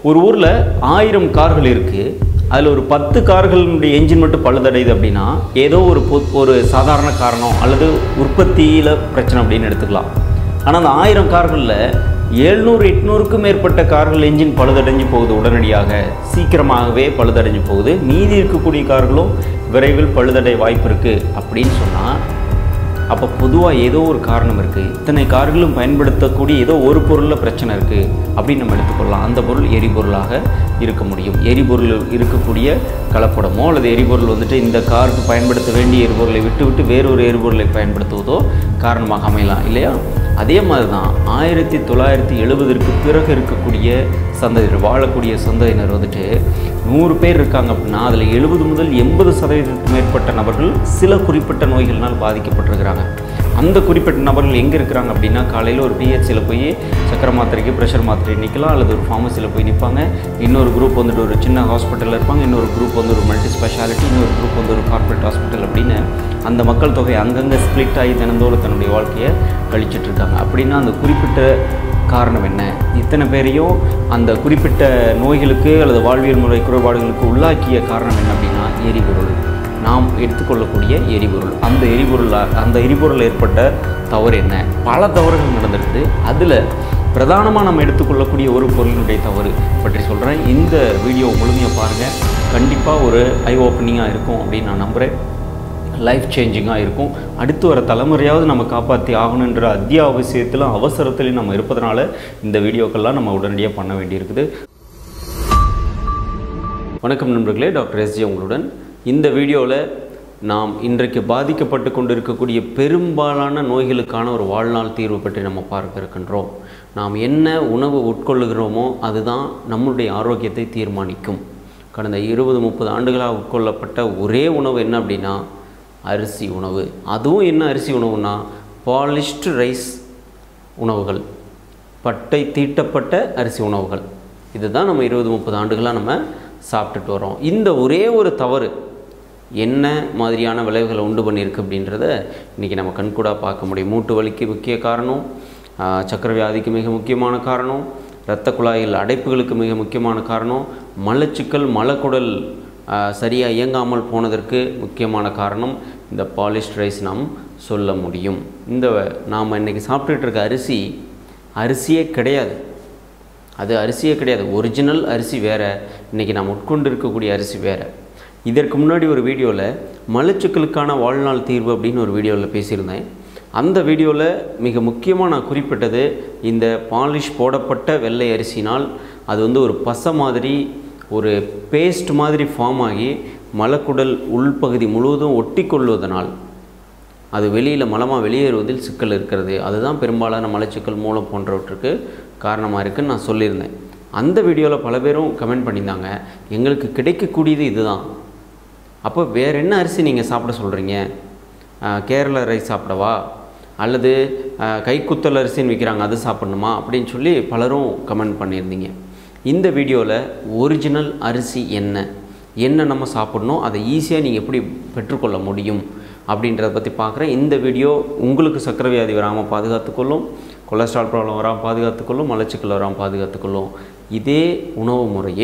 ஒரு ஊரில் ஆயிரம் கார்கள் இருக்குது அதில் ஒரு பத்து கார்களுடைய என்ஜின் மட்டும் பழுதடையுது அப்படின்னா ஏதோ ஒரு பொ ஒரு சாதாரண காரணம் அல்லது உற்பத்தியில் பிரச்சனை அப்படின்னு எடுத்துக்கலாம் ஆனால் அந்த ஆயிரம் கார்களில் எழுநூறு எட்நூறுக்கும் மேற்பட்ட கார்கள் என்ஜின் பழுதடைஞ்சு போகுது உடனடியாக சீக்கிரமாகவே பழுதடைஞ்சு போகுது மீதி இருக்கக்கூடிய கார்களும் விரைவில் பழுதடைய வாய்ப்பு இருக்குது அப்படின்னு சொன்னால் அப்போ பொதுவாக ஏதோ ஒரு காரணம் இருக்குது இத்தனை கார்களும் பயன்படுத்தக்கூடிய ஏதோ ஒரு பொருளில் பிரச்சனை இருக்குது அப்படின்னு நம்ம எடுத்துக்கொள்ளலாம் அந்த பொருள் எரிபொருளாக இருக்க முடியும் எரிபொருள் இருக்கக்கூடிய கலப்படமோ அல்லது எரிபொருள் வந்துட்டு இந்த காருக்கு பயன்படுத்த வேண்டிய எரிபொருளை விட்டு விட்டு வேறொரு எரிபொருளை பயன்படுத்துவதோ காரணமாக அமையலாம் இல்லையா அதே மாதிரி தான் ஆயிரத்தி தொள்ளாயிரத்தி எழுபதற்கு பிறகு இருக்கக்கூடிய சந்ததியினர் வாழக்கூடிய சந்ததியினர் வந்துட்டு நூறு பேர் இருக்காங்க அப்படின்னா அதில் எழுபது முதல் எண்பது சதவீதத்துக்கு மேற்பட்ட நபர்கள் சில குறிப்பிட்ட நோய்களினால் பாதிக்கப்பட்டிருக்கிறாங்க அந்த குறிப்பிட்ட நபர்கள் எங்கே இருக்கிறாங்க அப்படின்னா காலையில் ஒரு பிஹெச்சியில் போய் சக்கரை மாத்திரைக்கு ப்ரெஷர் மாத்திரை நிற்கலாம் அல்லது ஒரு ஃபார்மசியில் போய் நிற்பாங்க இன்னொரு குரூப் வந்துட்டு ஒரு சின்ன ஹாஸ்பிட்டலில் இருப்பாங்க இன்னொரு குரூப் வந்து ஒரு மல்டி ஸ்பெஷாலிட்டி இன்னொரு குரூப் வந்து ஒரு கார்ப்பரேட் ஹாஸ்பிட்டல் அப்படின்னு அந்த மக்கள் தொகை அங்கங்கே ஸ்ப்ளிட் ஆகி தினந்தோறும் தன்னுடைய வாழ்க்கையை கழிச்சிட்டு இருக்காங்க அப்படின்னா அந்த குறிப்பிட்ட காரணம் என்ன இத்தனை பேரையும் அந்த குறிப்பிட்ட நோய்களுக்கு அல்லது வாழ்வியல் முறை குறைபாடுகளுக்கு உள்ளாக்கிய காரணம் என்ன அப்படின்னா எரிபொருள் நாம் எடுத்துக்கொள்ளக்கூடிய எரிபொருள் அந்த எரிபொருள் அந்த எரிபொருள் ஏற்பட்ட தவறு என்ன பல தவறுகள் நடந்திருக்குது அதில் பிரதானமாக நம்ம எடுத்துக்கொள்ளக்கூடிய ஒரு பொருளினுடைய தவறு பற்றி சொல்கிறேன் இந்த வீடியோ முழுமையாக பாருங்கள் கண்டிப்பாக ஒரு ஐ ஓப்பனிங்காக இருக்கும் அப்படின்னு நான் நம்புகிறேன் லைஃப் சேஞ்சிங்காக இருக்கும் அடுத்து வர தலைமுறையாவது நம்ம காப்பாற்றி ஆகணுன்ற அத்தியாவசியத்திலும் அவசரத்திலையும் நம்ம இருப்பதனால இந்த வீடியோக்கெல்லாம் நம்ம உடனடியாக பண்ண வேண்டியிருக்குது வணக்கம் நண்பர்களே டாக்டர் எஸ்ஜி உங்களுடன் இந்த வீடியோவில் நாம் இன்றைக்கு பாதிக்கப்பட்டு கொண்டிருக்கக்கூடிய பெரும்பாலான நோய்களுக்கான ஒரு வாழ்நாள் தீர்வு பற்றி நம்ம பார்க்க இருக்கின்றோம் நாம் என்ன உணவு உட்கொள்ளுகிறோமோ அதுதான் நம்முடைய ஆரோக்கியத்தை தீர்மானிக்கும் கடந்த இருபது முப்பது ஆண்டுகளாக உட்கொள்ளப்பட்ட ஒரே உணவு என்ன அப்படின்னா அரிசி உணவு அதுவும் என்ன அரிசி உணவுனா பாலிஷ்டு ரைஸ் உணவுகள் பட்டை தீட்டப்பட்ட அரிசி உணவுகள் இதுதான் நம்ம இருபது முப்பது ஆண்டுகளாக நம்ம சாப்பிட்டுட்டு வரோம் இந்த ஒரே ஒரு தவறு என்ன மாதிரியான விளைவுகளை உண்டு பண்ணியிருக்கு அப்படின்றத இன்றைக்கி நம்ம கண்கூடாக பார்க்க முடியும் மூட்டு வலிக்கு முக்கிய காரணம் ஆஹ், சக்கரை வியாதிக்கு மிக முக்கியமான காரணம் இரத்த குழாயில் அடைப்புகளுக்கு மிக முக்கியமான காரணம் மலச்சிக்கல் மலக்குடல் சரியாக இயங்காமல் போனதற்கு முக்கியமான காரணம் இந்த பாலிஷ்ட் ரைஸ் நாம் சொல்ல முடியும் இந்த நாம் இன்றைக்கி சாப்பிட்டுட்டு இருக்க அரிசி அரிசியே கிடையாது அது அரிசியே கிடையாது ஒரிஜினல் அரிசி வேறு இன்றைக்கி நாம் உட்கொண்டு இருக்கக்கூடிய அரிசி வேறு இதற்கு முன்னாடி ஒரு வீடியோவில் மலச்சிக்கலுக்கான வாழ்நாள் தீர்வு அப்படின்னு ஒரு வீடியோவில் பேசியிருந்தேன் அந்த வீடியோவில் மிக முக்கியமாக நான் குறிப்பிட்டது இந்த பாலிஷ் போடப்பட்ட வெள்ளை அரிசினால் அது வந்து ஒரு பசை மாதிரி ஒரு பேஸ்ட் மாதிரி ஃபார்ம் ஆகி மலக்குடல் உள்பகுதி முழுவதும் ஒட்டி கொள்வதனால் அது வெளியில் மலமாக வெளியேறுவதில் சிக்கல் இருக்கிறது அதுதான் பெரும்பாலான மலச்சிக்கல் மூலம் போன்றவற்றுக்கு காரணமாக இருக்குன்னு நான் சொல்லியிருந்தேன் அந்த வீடியோவில் பல பேரும் கமெண்ட் பண்ணியிருந்தாங்க எங்களுக்கு கிடைக்கக்கூடியது இதுதான் அப்போ வேறு என்ன அரிசி நீங்கள் சாப்பிட சொல்கிறீங்க கேரள ரைஸ் சாப்பிடவா அல்லது அஹ், கைக்குத்தல் அரிசின்னு விற்கிறாங்க அது சாப்பிடணுமா அப்படின்னு சொல்லி பலரும் கமெண்ட் பண்ணியிருந்தீங்க இந்த வீடியோவில் ஒரிஜினல் அரிசி என்ன என்ன நம்ம சாப்பிடணும் அதை ஈஸியாக நீங்கள் எப்படி பெற்றுக்கொள்ள முடியும் அப்படின்றத பற்றி பார்க்குறேன் இந்த வீடியோ உங்களுக்கு சக்கரை வியாதி வராமல் பாதுகாத்துக்கொள்ளும் கொலஸ்ட்ரால் ப்ராப்ளம் வராமல் பாதுகாத்துக்கொள்ளும் மலச்சிக்கல் வராமல் பாதுகாத்துக்கொள்ளும் இதே உணவு முறையை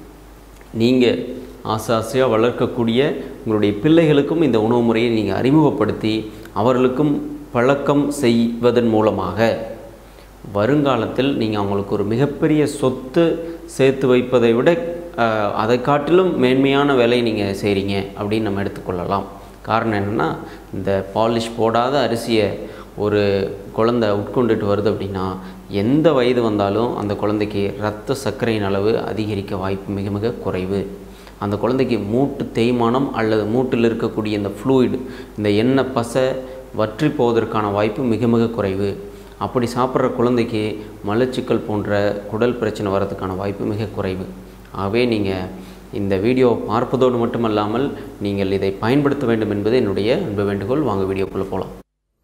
நீங்கள் ஆசை ஆசையாக வளர்க்கக்கூடிய உங்களுடைய பிள்ளைகளுக்கும் இந்த உணவு முறையை நீங்கள் அறிமுகப்படுத்தி அவர்களுக்கும் பழக்கம் செய்வதன் மூலமாக வருங்காலத்தில் நீங்கள் அவங்களுக்கு ஒரு மிகப்பெரிய சொத்து சேர்த்து வைப்பதை விட அஹ், அதை காட்டிலும் மேன்மையான வேலை நீங்கள் செய்கிறீங்க அப்படின்னு நம்ம எடுத்துக்கொள்ளலாம் காரணம் என்னென்னா இந்த பாலிஷ் போடாத அரிசியை ஒரு குழந்தை உட்கொண்டுட்டு வருது அப்படின்னா எந்த வயது வந்தாலும் அந்த குழந்தைக்கு இரத்த சர்க்கரையின் அளவு அதிகரிக்க வாய்ப்பு மிக மிக குறைவு அந்த குழந்தைக்கு மூட்டு தேய்மானம் அல்லது மூட்டில் இருக்கக்கூடிய இந்த ஃப்ளூயிட் இந்த எண்ணெய் பசை வற்றி போவதற்கான வாய்ப்பு மிக மிக குறைவு அப்படி சாப்பிட்ற குழந்தைக்கு மலச்சிக்கல் போன்ற குடல் பிரச்சனை வர்றதுக்கான வாய்ப்பு மிக குறைவு ஆகவே நீங்கள் இந்த வீடியோ பார்ப்பதோடு மட்டுமல்லாமல் நீங்கள் இதை பயன்படுத்த வேண்டும் என்பது என்னுடைய அன்பு வேண்டுகோள் வாங்க வீடியோக்குள்ளே போகலாம்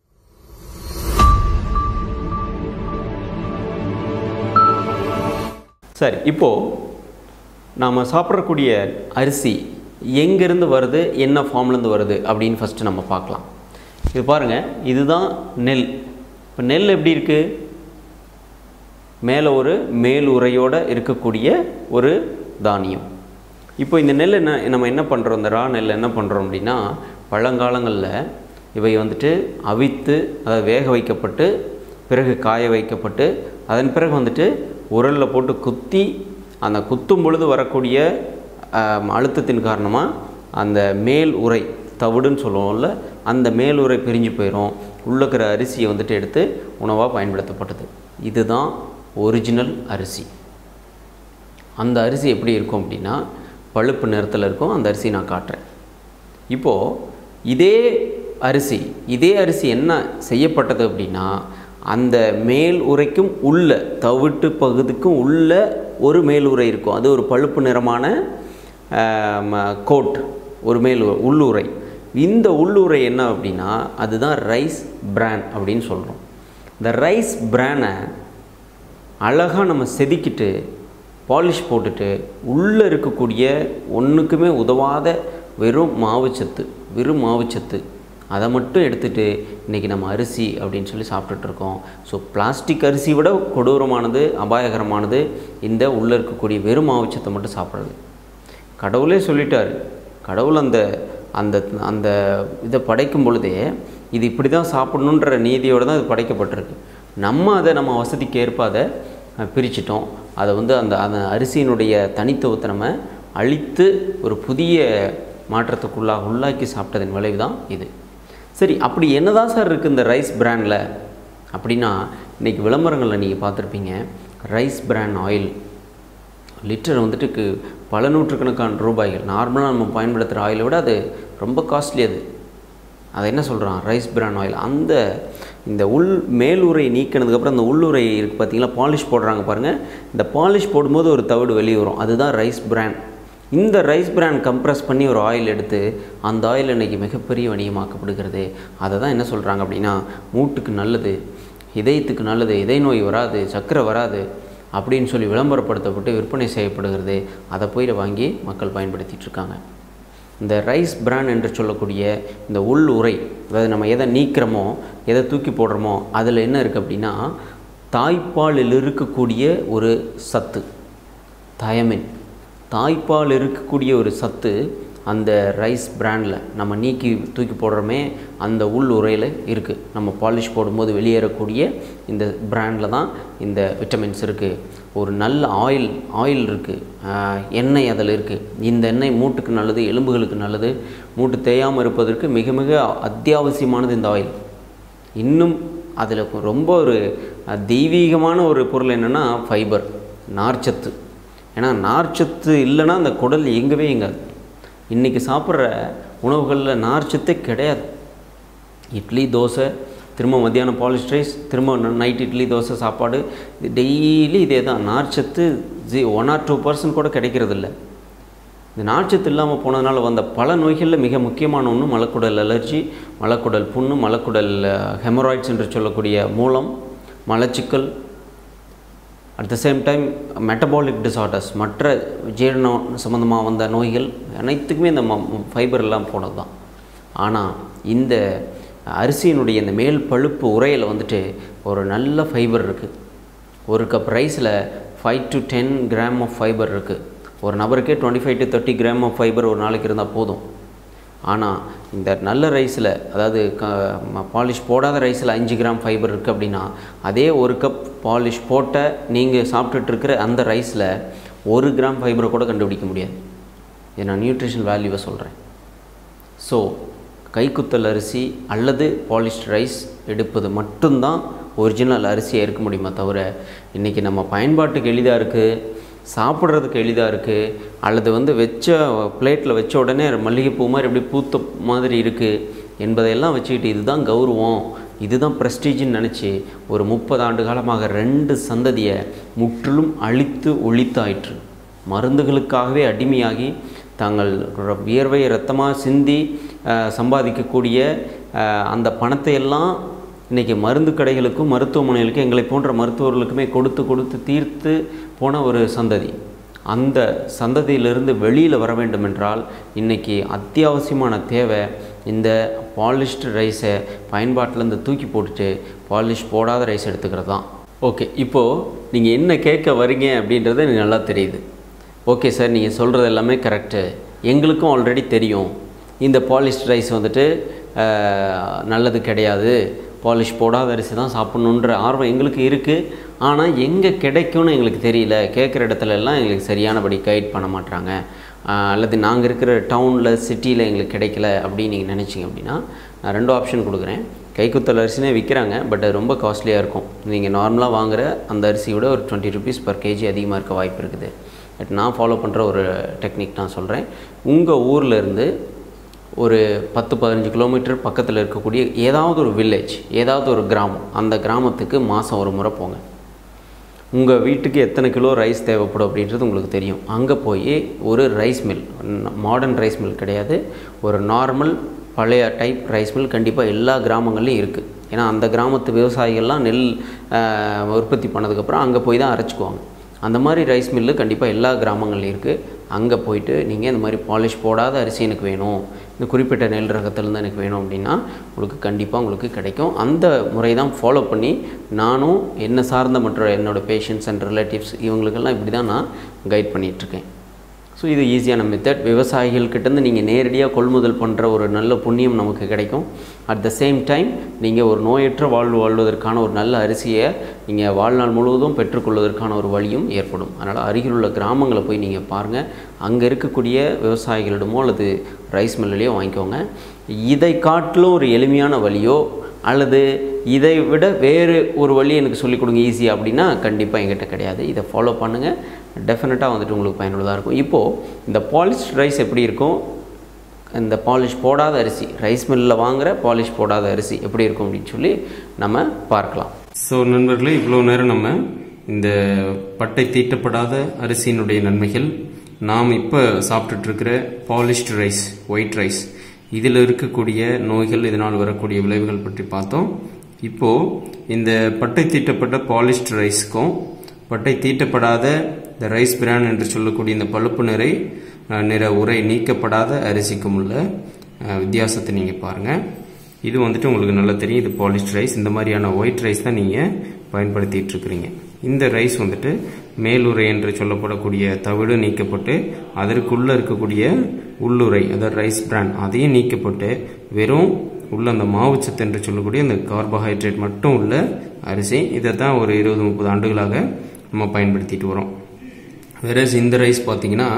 சரி இப்போது நாம் சாப்பிடக்கூடிய அரிசி எங்கேருந்து வருது என்ன ஃபார்ம்லேருந்து வருது அப்படின்னு ஃபஸ்ட்டு நம்ம பார்க்கலாம் இது பாருங்கள் இதுதான் நெல் இப்போ நெல் எப்படி இருக்குது மேலே ஒரு மேல் உரையோடு இருக்கக்கூடிய ஒரு தானியம் இப்போ இந்த நெல் என்ன நம்ம என்ன பண்ணுறோம் இந்த ரா நெல் என்ன பண்ணுறோம் அப்படின்னா பழங்காலங்களில் இவை வந்துட்டு அவித்து அதாவது வேக வைக்கப்பட்டு பிறகு காய வைக்கப்பட்டு அதன் பிறகு வந்துட்டு உரலில் போட்டு குத்தி அந்த குத்தும் பொழுது வரக்கூடிய ஆம், அழுத்தத்தின் காரணமாக அந்த மேல் உரை தவிடுன்னு சொல்லுவோம்ல அந்த மேல் உரை பிரிஞ்சு போயிடும் உள்ள இருக்கிற அரிசியை வந்துட்டு எடுத்து உணவாக பயன்படுத்தப்பட்டது இதுதான் ஒரிஜினல் அரிசி அந்த அரிசி எப்படி இருக்கும் அப்படின்னா பழுப்பு நிறத்தில் இருக்கும் அந்த அரிசி நான் காட்டுறேன் இப்போது இதே அரிசி இதே அரிசி என்ன செய்யப்பட்டது அப்படின்னா அந்த மேல் உரைக்கும் உள்ள தவிட்டு பகுதிக்கும் உள்ள ஒரு மேல் உரை இருக்கும் அது ஒரு பழுப்பு நிறமான ஆம், கோட் ஒரு மேல் உ- உள்ளுரை இந்த உள்ளுரை என்ன அப்படின்னா அதுதான் ரைஸ் பிரான் அப்படின்னு சொல்கிறோம் இந்த ரைஸ் பிரானை அழகாக நம்ம செதுக்கிட்டு பாலிஷ் போட்டுட்டு உள்ளே இருக்கக்கூடிய ஒன்றுக்குமே உதவாத வெறும் மாவுச்சத்து வெறும் மாவுச்சத்து அதை மட்டும் எடுத்துட்டு இன்றைக்கி நம்ம அரிசி அப்படின்னு சொல்லி சாப்பிட்டுட்டு இருக்கோம் ஸோ பிளாஸ்டிக் அரிசி விட கொடூரமானது அபாயகரமானது இந்த உள்ளே இருக்கக்கூடிய வெறும் மாவுச்சத்தை மட்டும் சாப்பிட்றது கடவுளே சொல்லிட்டார் கடவுள் அந்த அந்த அந்த இதை படைக்கும் பொழுதே இது இப்படி தான் சாப்பிடணுன்ற நீதியோடு தான் இது படைக்கப்பட்டிருக்கு நம்ம அதை நம்ம வசதிக்கு ஏற்ப அதை அஹ், பிரிச்சிட்டோம் அதை வந்து அந்த அந்த அரிசியினுடைய தனித்துவத்தை நம்ம அழித்து ஒரு புதிய மாற்றத்துக்குள்ளாக உள்ளாக்கி சாப்பிட்டதன் விளைவு தான் இது சரி அப்படி என்னதான் சார் இருக்குது இந்த ரைஸ் பிராண்டில் அப்படின்னா இன்றைக்கி விளம்பரங்களில் நீங்கள் பார்த்துருப்பீங்க ரைஸ் பிராண்ட் ஆயில் லிட்டர் வந்துட்டு கு- பல நூற்றுக்கணக்கான ரூபாய்கள் நார்மலாக நம்ம பயன்படுத்துகிற ஆயிலை விட அது ரொம்ப காஸ்ட்லி அது அதை என்ன சொல்கிறான் ரைஸ் பிரான் ஆயில் அந்த இந்த உள் மேலுரை நீக்கினதுக்கப்புறம் அந்த உள்ளுரை இருக்குது பார்த்தீங்களா பாலிஷ் போடுறாங்க பாருங்கள் இந்த பாலிஷ் போடும்போது ஒரு தவிடு வெளியே வரும் அதுதான் ரைஸ் பிரான் இந்த ரைஸ் பிரான் கம்ப்ரஸ் பண்ணி ஒரு ஆயில் எடுத்து அந்த ஆயில் இன்றைக்கி மிகப்பெரிய வணிகமாக்கப்படுகிறது அதை தான் என்ன சொல்கிறாங்க அப்படின்னா மூட்டுக்கு நல்லது இதயத்துக்கு நல்லது இதய நோய் வராது சர்க்கரை வராது அப்படின்னு சொல்லி விளம்பரப்படுத்தப்பட்டு விற்பனை செய்யப்படுகிறது அதை போய் வாங்கி மக்கள் பயன்படுத்திட்டு இருக்காங்க இந்த ரைஸ் பிரான் என்று சொல்லக்கூடிய இந்த உள் உரை அதாவது நம்ம எதை நீக்கிறோமோ எதை தூக்கி போடுறோமோ அதில் என்ன இருக்குது அப்படின்னா தாய்ப்பாலில் இருக்கக்கூடிய ஒரு சத்து தயமின் தாய்ப்பால் இருக்கக்கூடிய ஒரு சத்து அந்த ரைஸ் பிராண்டில் நம்ம நீக்கி தூக்கி போடுறோமே அந்த உள் உரையில் இருக்குது நம்ம பாலிஷ் போடும்போது வெளியேறக்கூடிய இந்த பிராண்டில் தான் இந்த விட்டமின்ஸ் இருக்குது ஒரு நல்ல ஆயில் ஆயில் இருக்குது எண்ணெய் அதில் இருக்குது இந்த எண்ணெய் மூட்டுக்கு நல்லது எலும்புகளுக்கு நல்லது மூட்டு தேயாமல் இருப்பதற்கு மிக மிக அத்தியாவசியமானது இந்த ஆயில் இன்னும் அதில் ரொம்ப ஒரு அஹ், தெய்வீகமான ஒரு பொருள் என்னென்னா ஃபைபர் நார்ச்சத்து ஏன்னா நார்ச்சத்து இல்லைன்னா அந்த குடல் இயங்கவே இயங்காது இன்றைக்கி சாப்பிட்ற உணவுகளில் நார்ச்சத்தே கிடையாது இட்லி தோசை திரும்ப மத்தியானம் பாலிஷ் ரைஸ் திரும்ப நைட் இட்லி தோசை சாப்பாடு இது டெய்லி இதே தான் நார்ச்சத்து ஜி ஒன் ஆர் டூ பர்சன்ட் கூட கிடைக்கிறதில்ல இந்த நார்ச்சத்து இல்லாமல் போனதுனால வந்த பல நோய்களில் மிக முக்கியமான ஒன்று மலக்குடல் அலர்ஜி மலக்குடல் புண்ணு மலக்குடல் ஹெமராய்ட்ஸ் என்று சொல்லக்கூடிய மூலம் மலச்சிக்கல் at the same time metabolic disorders மற்ற ஜீரணம் சம்மந்தமாக வந்த நோய்கள் அனைத்துக்குமே இந்த ஃபைபர் எல்லாம் போனது தான் ஆனால் இந்த அரிசியினுடைய இந்த மேல் பழுப்பு உரையில் வந்துட்டு ஒரு நல்ல ஃபைபர் இருக்குது ஒரு கப் ரைஸில் five to ten gram of fibre இருக்குது ஒரு நபருக்கே twenty five to thirty gram of fibre ஒரு நாளைக்கு இருந்தால் போதும் ஆனால் இந்த நல்ல ரைஸில் அதாவது க பாலிஷ் போடாத ரைஸில் அஞ்சு கிராம் ஃபைபர் இருக்குது அப்படின்னா அதே ஒரு கப் பாலிஷ் போட்ட நீங்கள் சாப்பிட்டுட்டு இருக்கிற அந்த ரைஸில் ஒரு கிராம் ஃபைபரை கூட கண்டுபிடிக்க முடியாது இது நான் நியூட்ரிஷன் வேல்யூவை சொல்கிறேன் ஸோ கைக்குத்தல் அரிசி அல்லது பாலிஷ்ட் ரைஸ் எடுப்பது மட்டும்தான் ஒரிஜினல் அரிசியாக இருக்க முடியுமே தவிர இன்றைக்கி நம்ம பயன்பாட்டுக்கு எளிதாக இருக்குது சாப்பிட்றதுக்கு எளிதாக இருக்குது அல்லது வந்து வச்ச பிளேட்டில் வச்ச உடனே மல்லிகைப்பூ மாதிரி எப்படி பூத்த மாதிரி இருக்குது என்பதையெல்லாம் வச்சுக்கிட்டு இதுதான் கௌரவம் இதுதான் ப்ரெஸ்டீஜ்னு நினச்சி ஒரு முப்பது ஆண்டு காலமாக ரெண்டு சந்ததியை முற்றிலும் அழித்து ஒழித்தாயிற்று மருந்துகளுக்காகவே அடிமையாகி தாங்கள் ர- வியர்வை ரத்தமாக சிந்தி அஹ், சம்பாதிக்கக்கூடிய அஹ், அந்த பணத்தை எல்லாம் இன்றைக்கி மருந்து கடைகளுக்கும் மருத்துவமனைகளுக்கும் எங்களை போன்ற மருத்துவர்களுக்குமே கொடுத்து கொடுத்து தீர்த்து போன ஒரு சந்ததி அந்த சந்ததியிலிருந்து வெளியில் வர வேண்டும் என்றால் இன்றைக்கி அத்தியாவசியமான தேவை இந்த பாலிஷ்டு ரைஸை பயன்பாட்டிலேருந்து தூக்கி போட்டுட்டு பாலிஷ் போடாத ரைஸ் எடுத்துக்கிறது தான் ஓகே இப்போது நீங்கள் என்ன கேட்க வரீங்க அப்படின்றது எனக்கு நல்லா தெரியுது ஓகே சார் நீங்கள் சொல்கிறது எல்லாமே கரெக்டு எங்களுக்கும் ஆல்ரெடி தெரியும் இந்த பாலிஷ் ரைஸ் வந்துட்டு ஆஹ், நல்லது கிடையாது பாலிஷ் போடாத அரிசி தான் சாப்பிட்ணுன்ற ஆர்வம் எங்களுக்கு இருக்குது ஆனால் எங்கே கிடைக்கும்னு எங்களுக்கு தெரியல கேட்குற இடத்துல எல்லாம் எங்களுக்கு சரியானபடி கைட் பண்ண மாட்றாங்க ஆஹ், அல்லது நாங்கள் இருக்கிற டவுனில் சிட்டியில் எங்களுக்கு கிடைக்கல அப்படின்னு நீங்கள் நினச்சிங்க அப்படின்னா நான் ரெண்டு ஆப்ஷன் கொடுக்குறேன் கைக்குத்தல் அரிசினே விற்கிறாங்க பட் அது ரொம்ப காஸ்ட்லியாக இருக்கும் நீங்கள் நார்மலாக வாங்குற அந்த அரிசியை விட ஒரு டுவெண்ட்டி ருபீஸ் பர் கேஜி அதிகமாக இருக்க வாய்ப்பு இருக்குது பட் நான் ஃபாலோ பண்ணுற ஒரு டெக்னிக் நான் சொல்கிறேன் உங்கள் ஊரில் இருந்து ஒரு பத்து பதினஞ்சு கிலோமீட்டர் பக்கத்தில் இருக்கக்கூடிய ஏதாவது ஒரு வில்லேஜ் ஏதாவது ஒரு கிராமம் அந்த கிராமத்துக்கு மாதம் ஒரு முறை போங்க உங்கள் வீட்டுக்கு எத்தனை கிலோ ரைஸ் தேவைப்படும் அப்படின்றது உங்களுக்கு தெரியும் அங்கே போய் ஒரு rice mill modern rice mill கிடையாது ஒரு நார்மல் பழைய டைப் ரைஸ் மில் கண்டிப்பாக எல்லா கிராமங்கள்லையும் இருக்குது ஏன்னா அந்த கிராமத்து விவசாயிகள்லாம் நெல் ஆஹ், உற்பத்தி பண்ணதுக்கப்புறம் அங்கே போய் தான் அரைச்சிக்குவாங்க அந்த மாதிரி ரைஸ் மில்லு கண்டிப்பாக எல்லா கிராமங்கள்லையும் இருக்குது அங்கே போயிட்டு நீங்கள் இந்த மாதிரி பாலிஷ் போடாத அரிசி எனக்கு வேணும் இந்த குறிப்பிட்ட நெல் ரகத்துலேருந்து எனக்கு வேணும் அப்படின்னா உங்களுக்கு கண்டிப்பாக உங்களுக்கு கிடைக்கும் அந்த முறை தான் ஃபாலோ பண்ணி நானும் என்ன சார்ந்த மற்ற என்னோடய பேஷண்ட்ஸ் அண்ட் ரிலேட்டிவ்ஸ் இவங்களுக்கெல்லாம் இப்படி தான் நான் கைட் பண்ணிகிட்ருக்கேன் ஸோ இது ஈஸியான மெத்தட் விவசாயிகள்கிட்டேருந்து நீங்கள் நேரடியாக கொள்முதல் பண்ணுற ஒரு நல்ல புண்ணியம் நமக்கு கிடைக்கும் அட் த சேம் டைம் நீங்கள் ஒரு நோயற்ற வாழ்வு வாழ்வதற்கான ஒரு நல்ல அரிசியை நீங்கள் வாழ்நாள் முழுவதும் பெற்றுக்கொள்வதற்கான ஒரு வழியும் ஏற்படும் அதனால் அருகிலுள்ள கிராமங்களை போய் நீங்கள் பாருங்கள் அங்கே இருக்கக்கூடிய விவசாயிகளிடமோ அல்லது ரைஸ் மில்லையோ வாங்கிக்கோங்க இதை காட்டிலும் ஒரு எளிமையான வழியோ அல்லது இதை விட வேறு ஒரு வழி எனக்கு சொல்லிக் கொடுங்க ஈஸி அப்படின்னா கண்டிப்பாக எங்கிட்ட கிடையாது இதை ஃபாலோ பண்ணுங்கள் டெஃபினட்டாக வந்துட்டு உங்களுக்கு பயனுள்ளதாக இருக்கும் இப்போது இந்த பாலிஷ் ரைஸ் எப்படி இருக்கும் இந்த பாலிஷ் போடாத அரிசி ரைஸ் மில்லில் வாங்குகிற பாலிஷ் போடாத அரிசி எப்படி இருக்கும் அப்படின்னு சொல்லி நம்ம பார்க்கலாம் ஸோ நண்பர்களே இவ்வளோ நேரம் நம்ம இந்த பட்டை தீட்டப்படாத அரிசியினுடைய நன்மைகள் நாம் இப்போ சாப்பிட்டுட்டு இருக்கிற பாலிஷ்டு ரைஸ் ஒயிட் ரைஸ் இதில் இருக்கக்கூடிய நோய்கள் இதனால் வரக்கூடிய விளைவுகள் பற்றி பார்த்தோம் இப்போது இந்த பட்டை தீட்டப்பட்ட பாலிஷ்டு ரைஸ்க்கும் பட்டை தீட்டப்படாத இந்த ரைஸ் பிரான் என்று சொல்லக்கூடிய இந்த பழுப்பு நிறை அஹ், நிற உரை நீக்கப்படாத அரிசிக்கும் உள்ள அஹ், வித்தியாசத்தை நீங்கள் பாருங்கள் இது வந்துட்டு உங்களுக்கு நல்லா தெரியும் இது பாலிஷ்ட் ரைஸ் இந்த மாதிரியான ஒயிட் ரைஸ் தான் நீங்கள் பயன்படுத்திட்டு இருக்கிறீங்க இந்த ரைஸ் வந்துட்டு மேலுரை என்று சொல்லப்படக்கூடிய தவிடு நீக்கப்பட்டு அதற்குள்ள இருக்கக்கூடிய உள்ளுரை அதாவது ரைஸ் பிரான் அதையும் நீக்கப்பட்டு வெறும் உள்ள அந்த மாவுச்சத்து என்று சொல்லக்கூடிய அந்த கார்போஹைட்ரேட் மட்டும் உள்ள அரிசி இதை தான் ஒரு இருபது முப்பது ஆண்டுகளாக நம்ம பயன்படுத்திட்டு வரோம் வெரஸ் இந்த ரைஸ் பார்த்தீங்கன்னா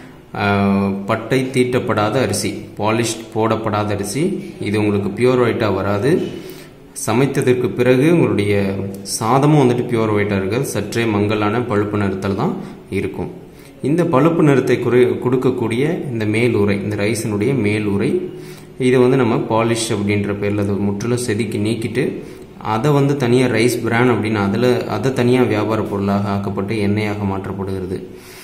ஆஹ், பட்டை தீட்டப்படாத அரிசி பாலிஷ் போடப்படாத அரிசி இது உங்களுக்கு பியூர் ஒயிட்டாக வராது சமைத்ததற்கு பிறகு உங்களுடைய சாதமும் வந்துட்டு பியூர் ஒயிட்டாக இருக்காது சற்றே மங்கலான பழுப்பு நிறத்தில் தான் இருக்கும் இந்த பழுப்பு நிறத்தை குறை கொடுக்கக்கூடிய இந்த மேல் உரை இந்த ரைஸினுடைய மேல் உரை இதை வந்து நம்ம பாலிஷ் அப்படின்ற பேரில் அதை முற்றிலும் செதுக்கி நீக்கிட்டு அதை வந்து தனியாக ரைஸ் பிரான் அப்படின்னு அதில் அதை தனியாக வியாபார பொருளாக ஆக்கப்பட்டு எண்ணெயாக மாற்றப்படுகிறது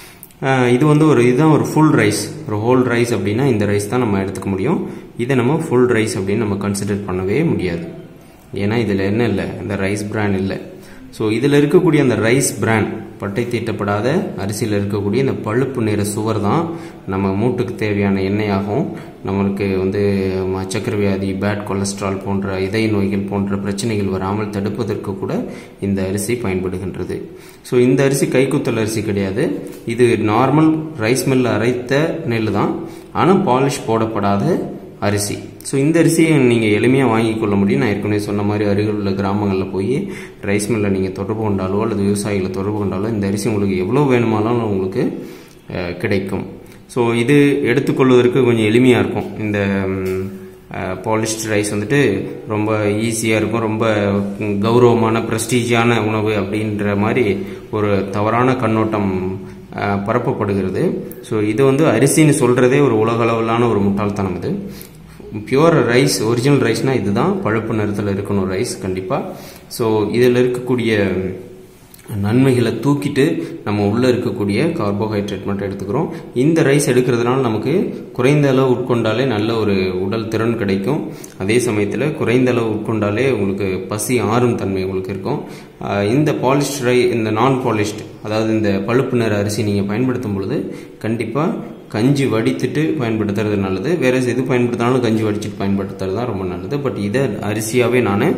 ஆஹ் இது வந்து ஒரு இதுதான் ஒரு ஃபுல் ரைஸ் ஒரு ஹோல் ரைஸ் அப்படின்னா இந்த ரைஸ் தான் நம்ம எடுத்துக்க முடியும் இதை நம்ம ஃபுல் ரைஸ் அப்படின்னு நம்ம கன்சிடர் பண்ணவே முடியாது ஏன்னா இதில் என்ன இல்லை இந்த ரைஸ் பிரான் இல்லை ஸோ இதில் இருக்கக்கூடிய அந்த ரைஸ் பிரான் பட்டை தீட்டப்படாத அரிசியில் இருக்கக்கூடிய இந்த பழுப்பு நிற சுவர் தான் நம்ம மூட்டுக்கு தேவையான எண்ணெயாகவும் நம்மளுக்கு வந்து ம- சர்க்கரை வியாதி பேட் கொலஸ்ட்ரால் போன்ற இதய நோய்கள் போன்ற பிரச்சனைகள் வராமல் தடுப்பதற்கு கூட இந்த அரிசி பயன்படுகின்றது ஸோ இந்த அரிசி கைக்குத்தல் அரிசி கிடையாது இது நார்மல் ரைஸ் மில்ல அரைத்த நெல் தான் ஆனால் பாலிஷ் போடப்படாத அரிசி ஸோ இந்த அரிசியை நீங்கள் எளிமையாக வாங்கி கொள்ள முடியும் நான் ஏற்கனவே சொன்ன மாதிரி அருகில் உள்ள கிராமங்களில் போய் ரைஸ் மில்லில் நீங்கள் தொடர்பு கொண்டாலோ அல்லது விவசாயிகளை தொடர்பு கொண்டாலோ இந்த அரிசி உங்களுக்கு எவ்வளோ வேணுமானாலும் உங்களுக்கு அஹ், கிடைக்கும் ஸோ இது எடுத்துக்கொள்வதற்கு கொஞ்சம் எளிமையாக இருக்கும் இந்த பாலிஷ்ட் ரைஸ் வந்துட்டு ரொம்ப ஈஸியாக இருக்கும் ரொம்ப ம், கௌரவமான ப்ரெஸ்டீஜியான உணவு அப்படின்ற மாதிரி ஒரு தவறான கண்ணோட்டம் அஹ், பரப்பப்படுகிறது ஸோ இது வந்து அரிசின்னு சொல்கிறதே ஒரு உலகளவிலான ஒரு முட்டாள்தனம் இது பியூர் ரைஸ் ஒரிஜினல் ரைஸ்னால் இதுதான் பழுப்பு நிறத்தில் இருக்கணும் ரைஸ் கண்டிப்பாக ஸோ இதில் இருக்கக்கூடிய நன்மைகளை தூக்கிட்டு நம்ம உள்ளே இருக்கக்கூடிய கார்போஹைட்ரேட் மட்டும் எடுத்துக்கிறோம் இந்த ரைஸ் எடுக்கிறதுனால நமக்கு குறைந்த அளவு உட்கொண்டாலே நல்ல ஒரு உடல் திறன் கிடைக்கும் அதே சமயத்தில் குறைந்த அளவு உட்கொண்டாலே உங்களுக்கு பசி ஆறும் தன்மை உங்களுக்கு இருக்கும் ஆஹ் இந்த பாலிஷ்ட் ரை இந்த நான் பாலிஷ்ட் அதாவது இந்த பழுப்பு நிற அரிசி நீங்கள் பயன்படுத்தும் பொழுது கண்டிப்பாக கஞ்சி வடித்துட்டு பயன்படுத்துறது நல்லது வேற எது பயன்படுத்தினாலும் கஞ்சி வடிச்சிட்டு பயன்படுத்துறது தான் ரொம்ப நல்லது பட் இதை அரிசியாகவே நான்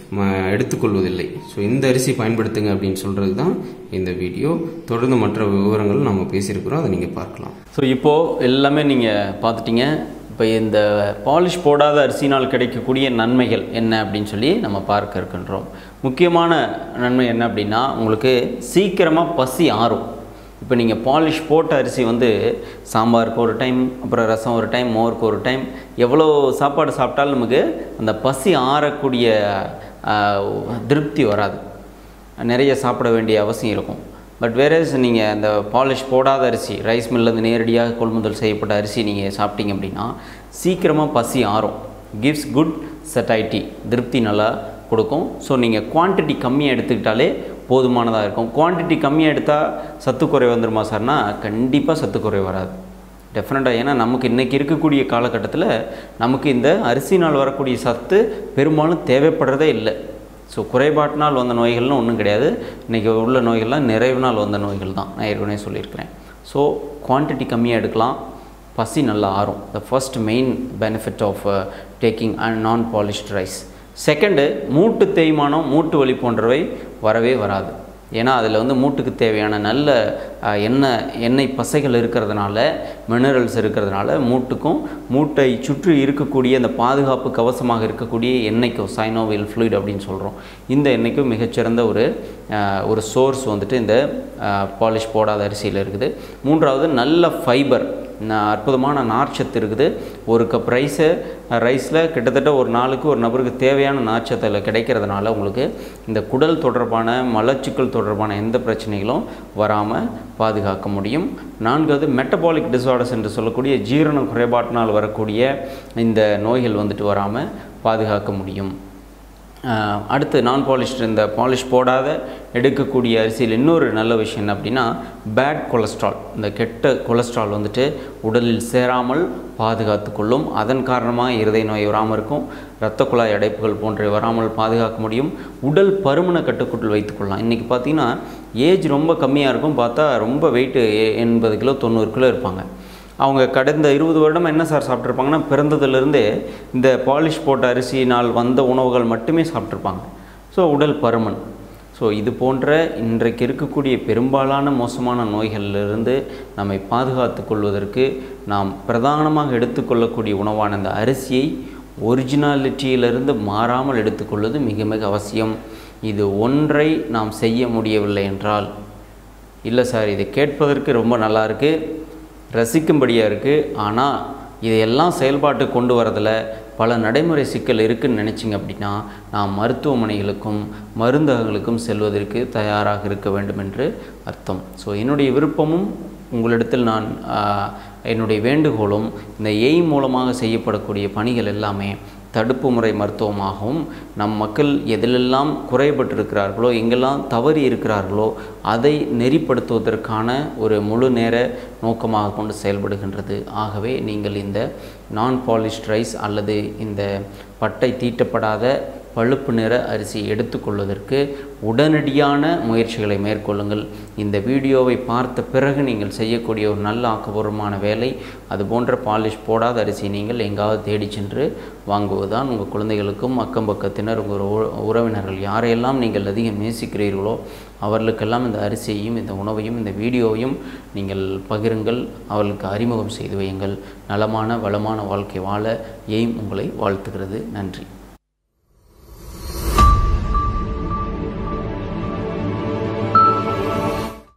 ம, எடுத்துக்கொள்வதில்லை ஸோ இந்த அரிசி பயன்படுத்துங்க அப்படின்னு சொல்கிறது தான் இந்த வீடியோ தொடர்ந்து மற்ற விவரங்கள் நம்ம பேசியிருக்கிறோம் அதை நீங்கள் பார்க்கலாம் ஸோ இப்போது எல்லாமே நீங்கள் பார்த்துட்டீங்க இப்போ இந்த பாலிஷ் போடாத அரிசினால் கிடைக்கக்கூடிய நன்மைகள் என்ன அப்படின்னு சொல்லி நம்ம பார்க்க இருக்கின்றோம் முக்கியமான நன்மை என்ன அப்படின்னா உங்களுக்கு சீக்கிரமாக பசி ஆறும் இப்போ நீங்கள் பாலிஷ் போட்ட அரிசி வந்து சாம்பாருக்கு ஒரு டைம் அப்புறம் ரசம் ஒரு டைம் மோருக்கு ஒரு டைம் எவ்வளோ சாப்பாடு சாப்பிட்டாலும் நமக்கு அந்த பசி ஆறக்கூடிய ஆஹ், திருப்தி வராது நிறைய சாப்பிட வேண்டிய அவசியம் இருக்கும் பட் வேறேஸ் நீங்கள் அந்த பாலிஷ் போடாத அரிசி ரைஸ் மில்லேருந்து நேரடியாக கொள்முதல் செய்யப்பட்ட அரிசி நீங்கள் சாப்பிட்டீங்க அப்படின்னா சீக்கிரமாக பசி ஆறும் கிவ்ஸ் குட் சட்டைட்டி திருப்தி நல்லா கொடுக்கும் ஸோ நீங்கள் குவான்டிட்டி கம்மியாக எடுத்துக்கிட்டாலே போதுமானதாக இருக்கும் குவான்டிட்டி கம்மியாக எடுத்தால் சத்துக்குறை வந்துருமா சார்னா கண்டிப்பாக சத்துக்குறை வராது டெஃபினட்டாக ஏன்னா நமக்கு இன்றைக்கி இருக்கக்கூடிய காலகட்டத்தில் நமக்கு இந்த அரிசினால் வரக்கூடிய சத்து பெரும்பாலும் தேவைப்படுறதே இல்லை ஸோ குறைபாட்டினால் வந்த நோய்கள்னு ஒன்றும் கிடையாது இன்றைக்கி உள்ள நோய்கள்லாம் நிறைவுனால் வந்த நோய்கள் தான் நான் ஏற்கனவே சொல்லியிருக்கிறேன் ஸோ குவான்டிட்டி கம்மியாக எடுக்கலாம் பசி நல்லா ஆறும் the first main benefit of taking and non polished rice second மூட்டு தேய்மானம் மூட்டு வலி போன்றவை வரவே வராது ஏன்னா அதில் வந்து மூட்டுக்கு தேவையான நல்ல அஹ், எண்ணெய் எண்ணெய் பசைகள் இருக்கிறதுனால மினரல்ஸ் இருக்கிறதுனால மூட்டுக்கும் மூட்டை சுற்றி இருக்கக்கூடிய அந்த பாதுகாப்பு கவசமாக இருக்கக்கூடிய எண்ணெய்க்கும் சைனோவில் ஃப்ளூயிட் அப்படின்னு சொல்கிறோம் இந்த எண்ணெய்க்கும் மிகச்சிறந்த ஒரு அஹ், ஒரு சோர்ஸ் வந்துட்டு இந்த பாலிஷ் போடாத அரிசியில் இருக்குது மூன்றாவது நல்ல ஃபைபர் ந- அற்புதமான நார்ச்சத்து இருக்குது ஒரு கப் ரைஸு ரைஸில் கிட்டத்தட்ட ஒரு நாளுக்கு ஒரு நபருக்கு தேவையான நார்ச்சத்து அதில் கிடைக்கிறதுனால உங்களுக்கு இந்த குடல் தொடர்பான மலச்சிக்கல் தொடர்பான எந்த பிரச்சனைகளும் வராமல் பாதுகாக்க முடியும் நான்காவது மெட்டபாலிக் டிசார்டர்ஸ் என்று சொல்லக்கூடிய ஜீரண குறைபாட்டினால் வரக்கூடிய இந்த நோய்கள் வந்துட்டு வராமல் பாதுகாக்க முடியும் ஆஹ் அடுத்து நான் பாலிஷ்ட் இந்த பாலிஷ் போடாத எடுக்கக்கூடிய அரிசியில் இன்னொரு நல்ல விஷயம் என்ன அப்படின்னா பேட் கொலஸ்ட்ரால் இந்த கெட்ட கொலஸ்ட்ரால் வந்துட்டு உடலில் சேராமல் பாதுகாத்து கொள்ளும் அதன் காரணமாக இருதய நோய் வராமல் இருக்கும் இரத்த குழாய் அடைப்புகள் போன்றவை வராமல் பாதுகாக்க முடியும் உடல் பருமனை கட்டுக்குள் வைத்துக்கொள்ளலாம் இன்றைக்கி பார்த்தீங்கன்னா ஏஜ் ரொம்ப கம்மியாக இருக்கும் பார்த்தா ரொம்ப வெயிட்டு எண்பது கிலோ தொண்ணூறு கிலோ இருப்பாங்க அவங்க கடந்த இருபது வருடம் என்ன சார் சாப்பிட்ருப்பாங்கன்னா பிறந்ததுலேருந்தே இந்த பாலிஷ் போட்ட அரிசியினால் வந்த உணவுகள் மட்டுமே சாப்பிட்ருப்பாங்க ஸோ உடல் பருமன் ஸோ இது போன்ற இன்றைக்கு இருக்கக்கூடிய பெரும்பாலான மோசமான நோய்களிலிருந்து நம்மை பாதுகாத்து கொள்வதற்கு நாம் பிரதானமாக எடுத்துக்கொள்ளக்கூடிய உணவான இந்த அரிசியை ஒரிஜினாலிட்டியிலிருந்து மாறாமல் எடுத்துக்கொள்வது மிக மிக அவசியம் இது ஒன்றை நாம் செய்ய முடியவில்லை என்றால் இல்லை சார் இது கேட்பதற்கு ரொம்ப நல்லா இருக்கு ரசிக்கும்படியாக இருக்குது ஆனால் இதையெல்லாம் செயல்பாட்டு கொண்டு வரதில் பல நடைமுறை சிக்கல் இருக்குன்னு நினச்சிங்க அப்படின்னா நாம் மருத்துவமனைகளுக்கும் மருந்தகங்களுக்கும் செல்வதற்கு தயாராக இருக்க வேண்டும் என்று அர்த்தம் ஸோ என்னுடைய விருப்பமும் உங்களிடத்தில் நான் ஆஹ், என்னுடைய வேண்டுகோளும் இந்த ஏய் மூலமாக செய்யப்படக்கூடிய பணிகள் எல்லாமே தடுப்பு முறை மருத்துவமாகவும் நம் மக்கள் எதிலெல்லாம் குறைபட்டிருக்கிறார்களோ எங்கெல்லாம் தவறி இருக்கிறார்களோ அதை நெறிப்படுத்துவதற்கான ஒரு முழு நேர நோக்கமாக கொண்டு செயல்படுகின்றது ஆகவே நீங்கள் இந்த நான் பாலிஷ்ட் ரைஸ் அல்லது இந்த பட்டை தீட்டப்படாத பழுப்பு நிற அரிசி எடுத்துக்கொள்வதற்கு உடனடியான முயற்சிகளை மேற்கொள்ளுங்கள் இந்த வீடியோவை பார்த்த பிறகு நீங்கள் செய்யக்கூடிய ஒரு நல்ல ஆக்கப்பூர்வமான வேலை அது போன்ற பாலிஷ் போடாத அரிசி நீங்கள் எங்காவது தேடி சென்று வாங்குவதுதான் உங்கள் குழந்தைகளுக்கும் அக்கம் பக்கத்தினர் உங்கள் உற- உறவினர்கள் யாரையெல்லாம் நீங்கள் அதிகம் நேசிக்கிறீர்களோ அவர்களுக்கெல்லாம் இந்த அரிசியையும் இந்த உணவையும் இந்த வீடியோவையும் நீங்கள் பகிருங்கள் அவர்களுக்கு அறிமுகம் செய்து வையுங்கள் நலமான வளமான வாழ்க்கை வாழ எய்ம் உங்களை வாழ்த்துகிறது நன்றி